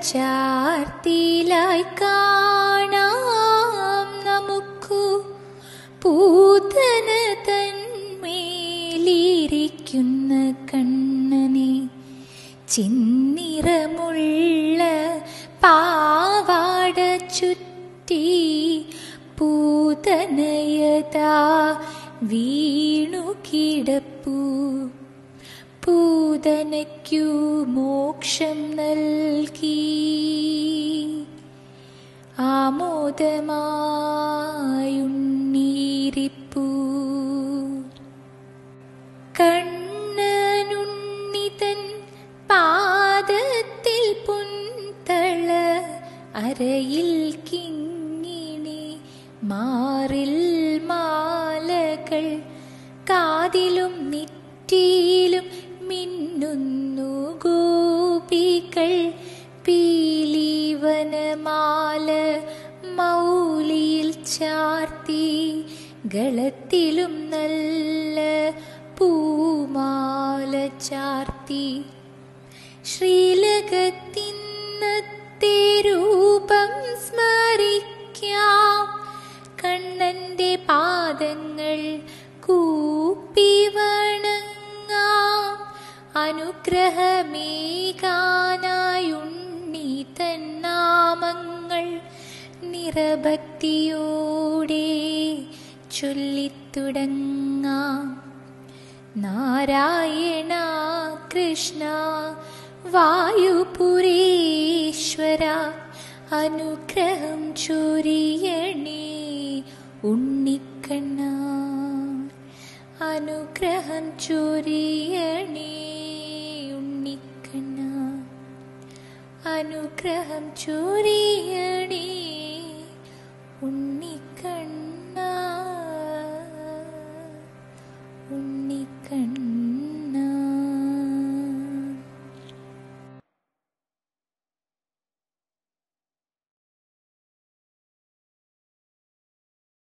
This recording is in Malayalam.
ചാർത്തിലായി കാണാം നമുക്കു പൂതന തന്മേലിരിക്കുന്ന കണ്ണനെ ചിന്നിറമുള്ള പാവാട ചുറ്റി പൂതനയതാ വീണു കിടപ്പൂ പൂതനയ്ക്കു മോക്ഷം നൽകി ആമോദമായുണ്ണീരിപ്പൂ കണ്ണനുണ്ണിതൻ പാദത്തിൽ പുന്തള അരയിൽ കിങ്ങിണി മാറിൽ മാലകൾ കാതിലും നെറ്റിയിലും മിന്നുന്നു ഗോപികൾ പീലീവനമാല മൗലിയിൽ ചാർത്തി ഗളത്തിലും നല്ല പൂമാല ചാർത്തി ശ്രീലകത്തിന്നത്തെ രൂപം സ്മരിക്കാം കണ്ണന്റെ പാദങ്ങൾ കൂപ്പി വണങ്ങാം അനുഗ്രഹമേകാനായുണ്ണി തന്നാമങ്ങൾ നിറഭക്തിയോടെ ചൊല്ലിത്തുടങ്ങാം നാരായണ കൃഷ്ണ വായുപുരേശ്വര അനുഗ്രഹം ചൊരിയണേ ഉണ്ണിക്കണ്ണ അനുഗ്രഹം ചൊരിയണേ ഉണ്ണിക്കണ്ണ അനുഗ്രഹം ചൊരിയണേ ഉണ്ണിക്കണ്ണ ഉണ്ണിക്കണ്ണ